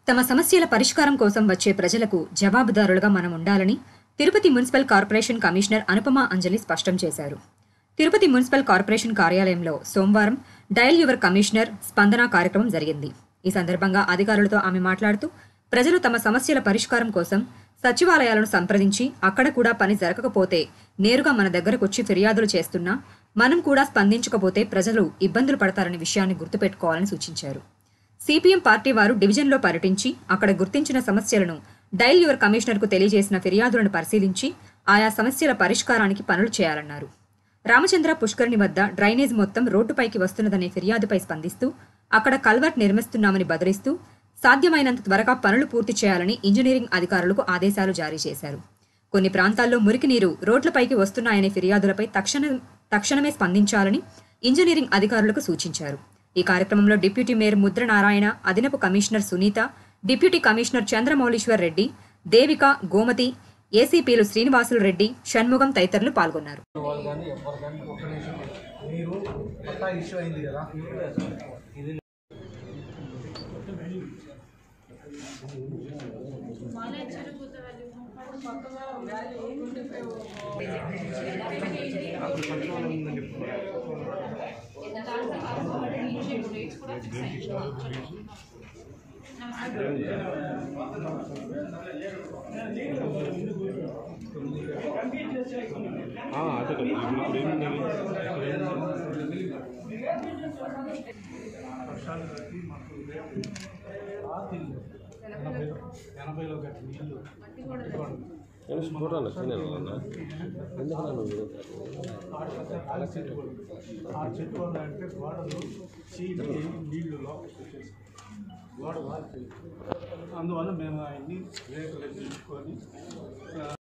తమ సమస్యల పరిష్కారం కోసం వచ్చే ప్రజలకు జవాబుదారులుగా మనం ఉండాలని Tirupati municipal corporation commissioner Anupama Anjali స్పష్టం చేశారు తిరుపతి మున్సిపల్ కార్పొరేషన్ కార్యాలయంలో సోమవారం డయల్ యువర్ కమిషనర్ స్పందన కార్యక్రమం జరిగింది ఈ సందర్భంగా అధికారులతో ఆమె మాట్లాడుతూ ప్రజలు తమ సమస్యల పరిష్కారం కోసం సచివాలయాలను సంప్రదించి అక్కడ కూడా పని జరగకపోతే నేరుగా మన దగ్గరకు వచ్చి ఫిర్యాదులు చేస్తున్నా మనం కూడా స్పందించకపోతే ప్రజలు ఇబ్బందులు పడతారనే విషయాన్ని గుర్తుపెట్టుకోవాలని సూచించారు సిపిఎం పార్టీ వారు డివిజన్లో పర్యటించి అక్కడ గుర్తించిన సమస్యలను డైల్ యువర్ కమిషనర్కు తెలియజేసిన ఫిర్యాదులను పరిశీలించి ఆయా సమస్యల పరిష్కారానికి పనులు చేయాలన్నారు రామచంద్ర పుష్కరిణి వద్ద డ్రైనేజ్ మొత్తం రోడ్డుపైకి వస్తున్నదనే ఫిర్యాదుపై స్పందిస్తూ అక్కడ కల్వర్ట్ నిర్మిస్తున్నామని బదిలిస్తూ సాధ్యమైనంత త్వరగా పనులు పూర్తి చేయాలని ఇంజనీరింగ్ అధికారులకు ఆదేశాలు జారీ చేశారు కొన్ని ప్రాంతాల్లో మురికి నీరు రోడ్లపైకి వస్తున్నాయనే ఫిర్యాదులపై తక్షణ తక్షణమే స్పందించాలని ఇంజనీరింగ్ అధికారులకు సూచించారు ఈ కార్యక్రమంలో డిప్యూటీ మేయర్ ముద్ర నారాయణ అదనపు commissioner Sunitha deputy commissioner Chandramouleeswar Reddy Devika Gomathi ఏసీపీలు శ్రీనివాసులు రెడ్డి షణ్ముగం తదితరులు పాల్గొన్నారు వాళ్ళు కానీ ఎవరు కానీ ఒక్క నిమిషం మీరు పట్టా ఇష్యూ అయింది కదా ఇది అదే కదా ఇప్పుడు ఏముంది వర్షాలు కట్టి మాకు రాత్రి ఎనభై ఎనభైలో కట్టి నీళ్ళు చూడాలి చిన్న ఎందుకన్నా నువ్వు ఆ చెట్టు కూడా. ఆ చెట్టు వల్ల అంటే గోడలు చీటి నీళ్లు లోపలికి వచ్చేసి గోడ వారిపోయింది అందువల్ల మేము ఆయన్ని రేకులు ఎక్కించుకొని